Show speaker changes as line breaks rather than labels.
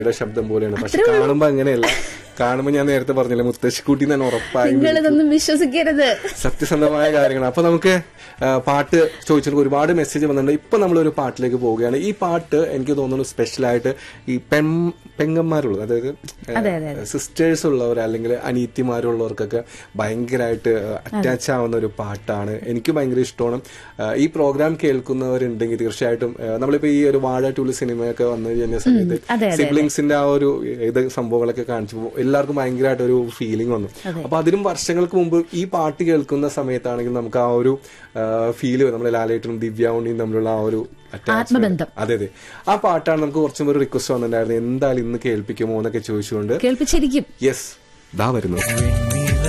യുടെ ശബ്ദം പോലെയാണ് പക്ഷെ കാണുമ്പോ അങ്ങനെയല്ല കാണുമ്പോ ഞാൻ നേരത്തെ പറഞ്ഞില്ല മുത്തശ്ശിക്കുട്ടി തന്നെ ഉറപ്പായി
നിങ്ങൾ ഇതൊന്നും വിശ്വസിക്കരുത്
സത്യസന്ധമായ കാര്യങ്ങൾ അപ്പൊ നമുക്ക് ആ, പാട്ട് ചോദിച്ചിട്ട് ഒരുപാട് മെസ്സേജ് വന്നിട്ടുണ്ട് ഇപ്പൊ നമ്മളൊരു പാട്ടിലേക്ക് പോവുകയാണ് ഈ പാട്ട് എനിക്ക് തോന്നുന്നു സ്പെഷ്യൽ ആയിട്ട് ഈ പെൺ പെങ്ങന്മാരുള്ളത് അതായത്
അതെ, അതെ,
സിസ്റ്റേഴ്സ് ഉള്ളവർ അല്ലെങ്കിൽ അനീത്തിമാരുള്ളവർക്കൊക്കെ ഭയങ്കരമായിട്ട് അറ്റാച്ച് ആവുന്ന ഒരു പാട്ടാണ് എനിക്ക് ഭയങ്കര ഇഷ്ടമാണ് ആ, ഈ പ്രോഗ്രാം കേൾക്കുന്നവരുണ്ടെങ്കിൽ തീർച്ചയായിട്ടും ആ, നമ്മളിപ്പോ ഈ ഒരു വാഴ ടൂള് സിനിമയൊക്കെ വന്നു കഴിഞ്ഞ സമയത്ത്
അതെ, അതെ,
സിബ്ലിങ്സിന്റെ ആ ഒരു ഇത് സംഭവങ്ങളൊക്കെ കാണിച്ചപ്പോൾ എല്ലാവർക്കും ഭയങ്കരമായിട്ട് ഒരു ഫീലിംഗ് വന്നു അപ്പൊ അതിനും വർഷങ്ങൾക്ക് മുമ്പ് ഈ പാട്ട് കേൾക്കുന്ന സമയത്താണെങ്കിൽ നമുക്ക് ആ ഒരു ഫീല് നമ്മുടെ ലാലേട്ടനും ദിവ്യ ഉണ്ണിയും തമ്മിലുള്ള ആ ഒരു attachment.
ആത്മബന്ധം.
അതെ അതെ ആ പാട്ടാണ് നമുക്ക് കുറച്ചും ഒരു റിക്വസ്റ്റ് വന്നിട്ടുണ്ടായിരുന്നു എന്തായാലും ഇന്ന് കേൾപ്പിക്കുമോ എന്നൊക്കെ ചോദിച്ചുകൊണ്ട്
കേൾപ്പിച്ചിരിക്കും
യെസ് ദാ വരുന്നു